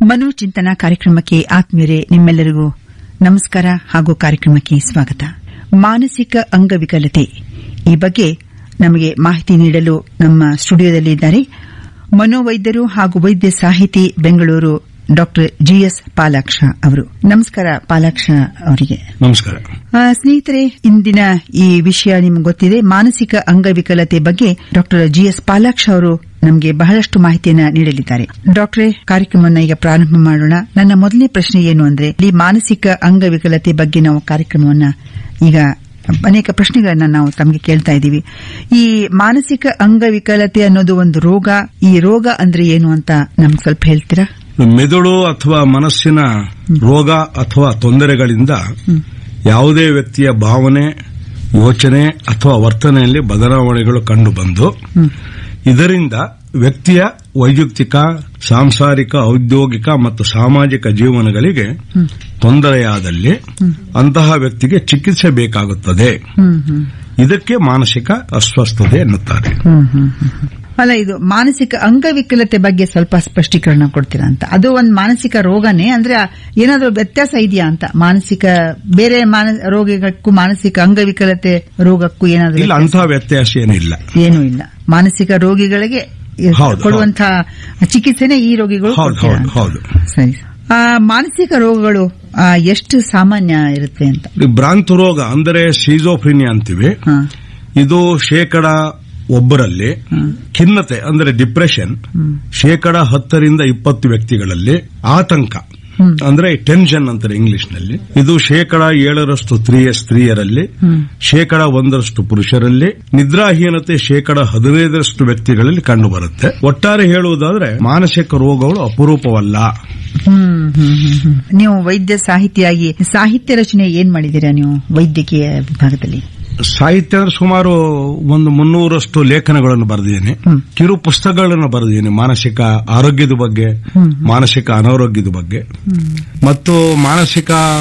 ಮನೋಚಿಂತನ ಕಾರ್ಯಕ್ರಮಕ್ಕೆ ಆತ್ಮೀಯರೇ ನಿಮ್ಮೆಲ್ಲರಿಗೂ ನಮಸ್ಕಾರ ಹಾಗೂ ಕಾರ್ಯಕ್ರಮಕ್ಕೆ ಸ್ವಾಗತ ಮಾನಸಿಕ ಅಂಗವಿಕಲತೆ ಈ ಬಗ್ಗೆ ನಮಗೆ ಮಾಹಿತಿ ನೀಡಲು ನಮ್ಮ ಸ್ಟುಡಿಯೋದಲ್ಲಿ ಇದ್ದಾರೆ ಮನೋವೈದ್ಯರು ಹಾಗೂ ವೈದ್ಯ ಸಾಹಿತಿ ಬೆಂಗಳೂರು ಡಾ ಜಿಎಸ್ ಪಾಲಾಕ್ಷ ಅವರು ನಮಸ್ಕಾರ ಪಾಲಾಕ್ಷ ಅವರಿಗೆ ನಮಸ್ಕಾರ ಆ, ಸ್ನೇಹಿತರೆ ಇಂದಿನ ಈ ವಿಷಯ ನಿಮ್ಗೆ ಗೊತ್ತಿದೆ ಮಾನಸಿಕ ಅಂಗವಿಕಲತೆ ಬಗ್ಗೆ ಡಾಕ್ಟರ್ ಜಿಎಸ್ ಪಾಲಾಕ್ಷ ಅವರು ನಮಗೆ ಬಹಳಷ್ಟು ಮಾಹಿತಿಯನ್ನ ನೀಡಲಿದ್ದಾರೆ ಡಾಕ್ಟರೇ ಕಾರ್ಯಕ್ರಮವನ್ನು ಈಗ ಪ್ರಾರಂಭ ಮಾಡೋಣ ನನ್ನ ಮೊದಲನೇ ಪ್ರಶ್ನೆ ಏನು ಅಂದ್ರೆ ಈ ಮಾನಸಿಕ ಅಂಗವಿಕಲತೆ ಬಗ್ಗೆ ನಾವು ಕಾರ್ಯಕ್ರಮವನ್ನ ಈಗ ಅನೇಕ ಪ್ರಶ್ನೆಗಳನ್ನ ನಾವು ತಮಗೆ ಕೇಳ್ತಾ ಇದ್ದೀವಿ ಈ ಮಾನಸಿಕ ಅಂಗವಿಕಲತೆ ಅನ್ನೋದು ಒಂದು ರೋಗ ಈ ರೋಗ ಅಂದ್ರೆ ಏನು ಅಂತ ನಮ್ಗೆ ಸ್ವಲ್ಪ ಹೇಳ್ತೀರಾ ಮೆದುಳು ಅಥವಾ ಮನಸ್ಸಿನ ರೋಗ ಅಥವಾ ತೊಂದರೆಗಳಿಂದ ಯಾವುದೇ ವ್ಯಕ್ತಿಯ ಭಾವನೆ ಯೋಚನೆ ಅಥವಾ ವರ್ತನೆಯಲ್ಲಿ ಬದಲಾವಣೆಗಳು ಕಂಡುಬಂದು ಇದರಿಂದ ವ್ಯಕ್ತಿಯ ವೈಯಕ್ತಿಕ ಸಾಂಸಾರಿಕ ಔದ್ಯೋಗಿಕ ಮತ್ತು ಸಾಮಾಜಿಕ ಜೀವನಗಳಿಗೆ ತೊಂದರೆಯಾದಲ್ಲಿ ಅಂತಹ ವ್ಯಕ್ತಿಗೆ ಚಿಕಿತ್ಸೆ ಬೇಕಾಗುತ್ತದೆ ಹ್ಮ್ ಹ್ಮ್ ಇದಕ್ಕೆ ಮಾನಸಿಕ ಅಸ್ವಸ್ಥತೆ ಎನ್ನುತ್ತಾರೆ ಹ್ಮ್ ಹ್ಮ್ ಹ್ಮ್ ಹ್ಮ್. ಅಲ್ಲ ಇದು ಮಾನಸಿಕ ಅಂಗವಿಕಲತೆ ಬಗ್ಗೆ ಸ್ವಲ್ಪ ಸ್ಪಷ್ಟೀಕರಣ ಕೊಡ್ತೀರಾ ಅಂತ ಅದು ಒಂದು ಮಾನಸಿಕ ರೋಗನೇ ಅಂದ್ರೆ ಏನಾದ್ರೂ ವ್ಯತ್ಯಾಸ ಇದೆಯಾ ಅಂತ ಮಾನಸಿಕ ಬೇರೆ ಮಾನ- ರೋಗಕ್ಕೂ ಮಾನಸಿಕ ಅಂಗವಿಕಲತೆ ರೋಗಕ್ಕೂ ಏನಾದ್ರೂ ಇಲ್ಲ ಅಂತಹ ವ್ಯತ್ಯಾಸ ಏನಿಲ್ಲ ಏನೂ ಇಲ್ಲ ಮಾನಸಿಕ ರೋಗಿಗಳಿಗೆ ಹೌದು, ಕೊಡುವಂತಹ ಚಿಕಿತ್ಸೆನೇ ಈ ರೋಗಿಗಳು ಹೌದು ಕೊಡ್ತೀರಾ ಹೌದು ಅಂತ. ಹೌದು ಸರಿ ಆ, ಮಾನಸಿಕ ರೋಗಗಳು ಆ, ಎಷ್ಟು ಸಾಮಾನ್ಯ ಇರುತ್ತೆ ಅಂತ ಈ ಭ್ರಾಂತು ರೋಗ ಅಂದರೆ ಸೀಜೋಫ್ರಿನಿಯಾ ಅಂತೀವಿ ಹಾ. ಇದು ಶೇಕಡ ಒಬ್ಬರಲ್ಲಿ ಖಿನ್ನತೆ ಅಂದರೆ ಡಿಪ್ರೆಷನ್ ಶೇಕಡ ಹತ್ತರಿಂದ ಇಪ್ಪತ್ತು ವ್ಯಕ್ತಿಗಳಲ್ಲಿ ಆತಂಕ ಅಂದ್ರೆ ಟೆನ್ಷನ್ ಅಂತಾರೆ ಇಂಗ್ಲಿಷ್ ನಲ್ಲಿ ಇದು ಶೇಕಡ ಏಳರಷ್ಟು ಸ್ತ್ರೀಯ ಸ್ತ್ರೀಯರಲ್ಲಿ ಶೇಕಡ ಒಂದರಷ್ಟು ಪುರುಷರಲ್ಲಿ ನಿದ್ರಾಹೀನತೆ ಶೇಕಡ ಹದಿನೈದರಷ್ಟು ವ್ಯಕ್ತಿಗಳಲ್ಲಿ ಕಂಡುಬರುತ್ತೆ ಒಟ್ಟಾರೆ ಹೇಳುವುದಾದ್ರೆ ಮಾನಸಿಕ ರೋಗಗಳು ಅಪರೂಪವಲ್ಲ ಹ್ಮ್ ಹ್ಮ್ ಹ್ಮ್ ಹ್ಮ್. ನೀವು ವೈದ್ಯ ಸಾಹಿತಿಯಾಗಿ ಸಾಹಿತ್ಯ ರಚನೆ ಏನ್ ಮಾಡಿದ್ದೀರಾ ನೀವು ವೈದ್ಯಕೀಯ ವಿಭಾಗದಲ್ಲಿ ಸಾಹಿತ್ಯ ಅಂದ್ರೆ ಸುಮಾರು ಒಂದು ಮುನ್ನೂರಷ್ಟು ಲೇಖನಗಳನ್ನು ಬರೆದಿದ್ದೇನೆ ಕಿರು ಪುಸ್ತಕಗಳನ್ನು ಬರೆದಿದ್ದೇನೆ ಮಾನಸಿಕ ಆರೋಗ್ಯದ ಬಗ್ಗೆ ಮಾನಸಿಕ ಅನಾರೋಗ್ಯದ ಬಗ್ಗೆ ಮತ್ತು ಮಾನಸಿಕ